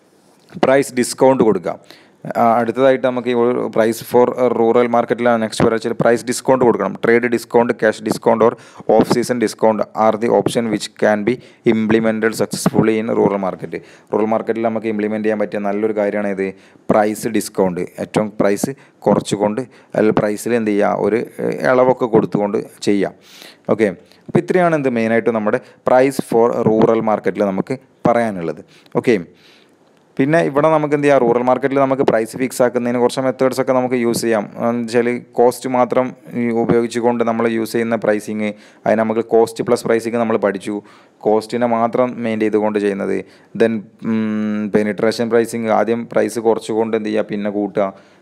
പ്രൈസ് ഡിസ്കൗണ്ട് കൊടുക്കുക ആ, അടുത്തതായിട്ട് നമുക്ക് ഈ ഒരു പ്രൈസ് ഫോർ റൂറൽ മാർക്കറ്റിലാണ് നെക്സ്റ്റ് പറയുക പ്രൈസ് ഡിസ്കൗണ്ട് കൊടുക്കണം trade discount cash discount or off season discount are the option which can be implemented successfully in rural market rural മാർക്കറ്റിൽ നമുക്ക് ഇംപ്ലിമെൻറ്റ് ചെയ്യാൻ പറ്റിയ നല്ലൊരു കാര്യമാണ് ഇത് പ്രൈസ് ഡിസ്കൗണ്ട് ഏറ്റവും പ്രൈസ് കുറച്ചുകൊണ്ട് അല്ല പ്രൈസിൽ എന്ത് ചെയ്യുക ഒരു ഏഹ്, ഇളവൊക്കെ കൊടുത്തുകൊണ്ട് ചെയ്യാം ഓക്കെ അപ്പോൾ ഇത്രയാണ് എന്ത് മെയിനായിട്ട് നമ്മുടെ പ്രൈസ് ഫോർ റൂറൽ മാർക്കറ്റിൽ നമുക്ക് പറയാനുള്ളത് ഓക്കെ പിന്നെ ഇവിടെ നമുക്ക് എന്ത് ചെയ്യാം റൂറൽ മാർക്കറ്റിൽ നമുക്ക് പ്രൈസ് ഫിക്സ് ആക്കുന്നതിന് കുറച്ച് മെത്തേഡ്സ് ഒക്കെ നമുക്ക് യൂസ് ചെയ്യാം എന്ന് വെച്ചാൽ കോസ്റ്റ് മാത്രം ഈ ഉപയോഗിച്ചുകൊണ്ട് നമ്മൾ യൂസ് ചെയ്യുന്ന പ്രൈസിങ് അതിന് നമുക്ക് കോസ്റ്റ് പ്ലസ് പ്രൈസിങ് നമ്മൾ പഠിച്ചു കോസ്റ്റിനെ മാത്രം മെയിൻ ചെയ്തുകൊണ്ട് ചെയ്യുന്നത് ദെൻ പെനിട്രേഷൻ പ്രൈസിങ് ആദ്യം പ്രൈസ് കുറച്ചുകൊണ്ട് എന്ത് ചെയ്യുക പിന്നെ കൂട്ടുക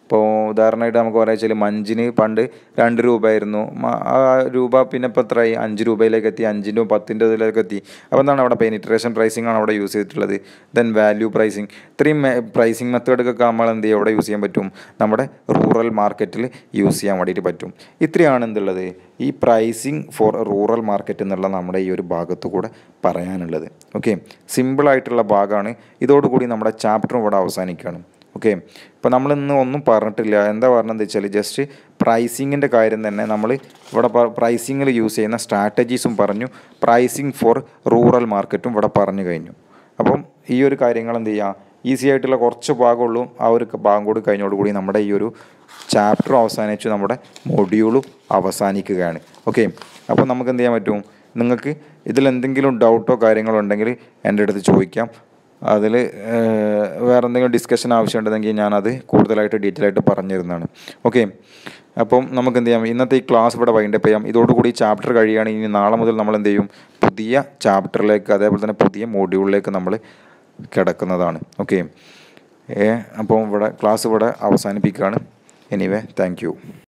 ഇപ്പോൾ ഉദാഹരണമായിട്ട് നമുക്ക് പറയാം വെച്ചാൽ മഞ്ചിന് പണ്ട് രണ്ട് രൂപയായിരുന്നു മ- ആ രൂപ പിന്നെ ഇപ്പോൾ എത്രയായി അഞ്ച് രൂപയിലേക്ക് എത്തി അഞ്ചിൻ്റെ പത്തിൻ്റെ ഇതിലേക്ക് എത്തി അപ്പോൾ എന്താണ് അവിടെ പെനിട്രേഷൻ പ്രൈസിംഗ് ആണ് അവിടെ യൂസ് ചെയ്തിട്ടുള്ളത് ദെൻ വാല്യൂ പ്രൈസിങ് ഇത്രയും പ്രൈസിങ് മെത്തേഡൊക്കെ നമ്മൾ എന്ത് ചെയ്യും അവിടെ യൂസ് ചെയ്യാൻ പറ്റും നമ്മുടെ റൂറൽ മാർക്കറ്റിൽ യൂസ് ചെയ്യാൻ വേണ്ടിയിട്ട് പറ്റും ഇത്രയാണ് എന്തുള്ളത് ഈ പ്രൈസിങ് ഫോർ റൂറൽ മാർക്കറ്റ് എന്നുള്ള നമ്മുടെ ഈ ഒരു ഭാഗത്ത് കൂടെ പറയാനുള്ളത് ഓക്കെ സിമ്പിളായിട്ടുള്ള ഭാഗമാണ് ഇതോടുകൂടി നമ്മുടെ ചാപ്റ്ററും ഇവിടെ അവസാനിക്കുകയാണ് ഓക്കെ ഇപ്പോൾ നമ്മൾ ഇന്ന് ഒന്നും പറഞ്ഞിട്ടില്ല എന്താ പറഞ്ഞതെന്ന് വെച്ചാൽ ജസ്റ്റ് പ്രൈസിങ്ങിൻ്റെ കാര്യം തന്നെ നമ്മൾ ഇവിടെ പ്രൈസിങ്ങിൽ യൂസ് ചെയ്യുന്ന സ്ട്രാറ്റജീസും പറഞ്ഞു പ്രൈസിങ് ഫോർ റൂറൽ മാർക്കറ്റും ഇവിടെ പറഞ്ഞു കഴിഞ്ഞു അപ്പം ഈ ഒരു കാര്യങ്ങൾ എന്ത് ചെയ്യുക ഈസി ആയിട്ടുള്ള കുറച്ച് ഭാഗമുള്ളൂ ആ ഒരു ഭാഗം കൂടി കഴിഞ്ഞോടുകൂടി നമ്മുടെ ഈ ഒരു ചാപ്റ്ററും അവസാനിച്ചു നമ്മുടെ മൊഡ്യൂളും അവസാനിക്കുകയാണ് ഓക്കെ അപ്പോൾ നമുക്ക് എന്ത് ചെയ്യാൻ പറ്റും നിങ്ങൾക്ക് ഇതിൽ എന്തെങ്കിലും ഡൗട്ടോ കാര്യങ്ങളോ ഉണ്ടെങ്കിൽ എൻ്റെ അടുത്ത് ചോദിക്കാം അതിൽ വേറെ എന്തെങ്കിലും ഡിസ്കഷൻ ആവശ്യമുണ്ടെങ്കിൽ ഞാനത് കൂടുതലായിട്ട് ഡീറ്റെയിൽ ആയിട്ട് പറഞ്ഞു തരുന്നതാണ് ഓക്കെ അപ്പം നമുക്ക് എന്ത് ചെയ്യാം ഇന്നത്തെ ഈ ക്ലാസ് ഇവിടെ വൈൻഡപ്പ് ചെയ്യാം ഇതോടുകൂടി ചാപ്റ്റർ കഴിയുകയാണെങ്കിൽ ഇനി നാളെ മുതൽ നമ്മൾ എന്ത് ചെയ്യും പുതിയ ചാപ്റ്ററിലേക്ക് അതേപോലെ തന്നെ പുതിയ മോഡ്യൂളിലേക്ക് നമ്മൾ കിടക്കുന്നതാണ് ഓക്കെ അപ്പോൾ ഇവിടെ ക്ലാസ് ഇവിടെ അവസാനിപ്പിക്കുകയാണ് എനിവേ താങ്ക് യു